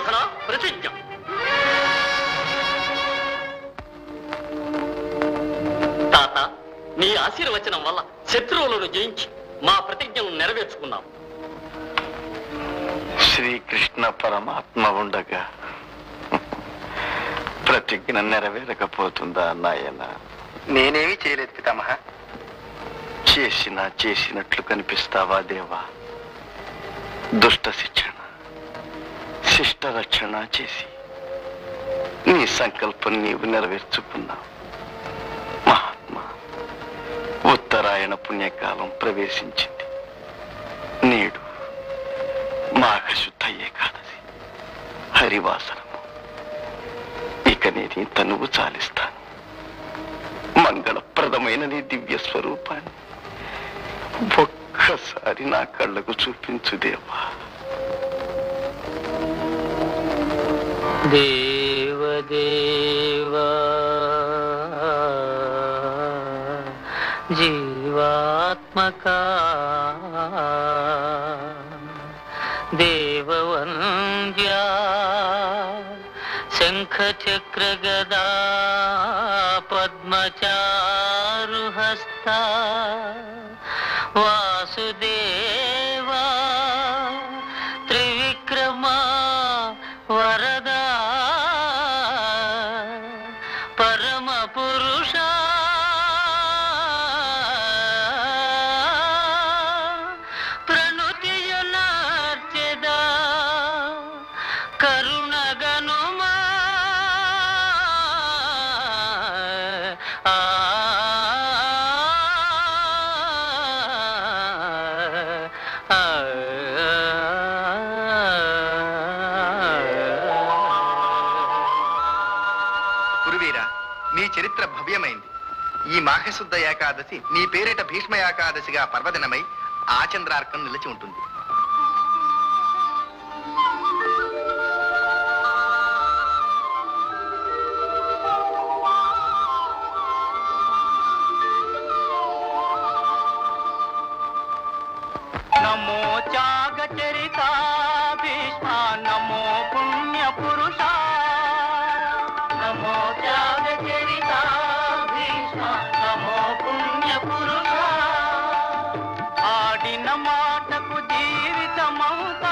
సాధన ప్రతిజ్ఞ తాత నీ ఆశీర్వచనం వల్ల శత్రువులను జయించి మా ప్రతిజ్ఞను నెరవేర్చుకున్నాం శ్రీకృష్ణ పరమాత్మ ఉండగా ప్రతిజ్ఞ నెరవేరకపోతుందా నాయన నేనేమీ చేయలేదు పితామహ చేసినా చేసినట్లు కనిపిస్తావా దేవా దుష్ట శిక్షణ శిష్ట రక్షణ చేసి నీ సంకల్పం నీవు నెరవేర్చుకున్నావు మహాత్మా ఉత్తరాయణ పుణ్యకాలం ప్రవేశించింది నేడు మాఘశుద్ధ ఏకాదశి హరివాసనము ఇక నేను ఈ తనువు చాలిస్తాను మంగళప్రదమైన నీ దివ్య స్వరూపాన్ని ఒక్కసారి నా కళ్ళకు చూపించు దేవా దేవదేవా జీవాత్మకా దేవవంద్యా శంఖచక్ర గదా పద్మచారుహస్త వాసుదేవా త్రివిక్రమా వరదా పరమ పురుష ప్రణుతియునార్చెదా కరుణగనుమా ఆ గురువీర నీ చరిత్ర భవ్యమైంది ఈ మాఘశుద్ధ ఏకాదశి నీ పేరిట భీష్మ ఏకాదశిగా పర్వదినమై ఆచంద్రార్కం నిలిచి ఉంటుంది నమో త్యాగ చరిత భీష్మ నమో పుణ్య పురుష నమో త్యాగ చరిత భీష్మ నమో పుణ్య పురుష ఆడిన మాటకు జీవితమౌతా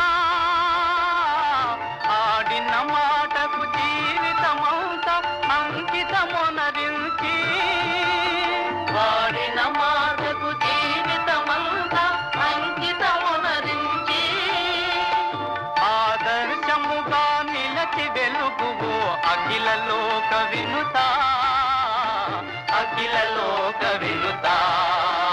ఆడిన మాటకు జీవితమౌతా అంకితమునరించి వాడిన మాటకు జీవితమంతా అంకితమునరించి ఆదర్శముగా నిలచి వెలుగువు అఖిల లోక వినుత అఖిల లోక వినుత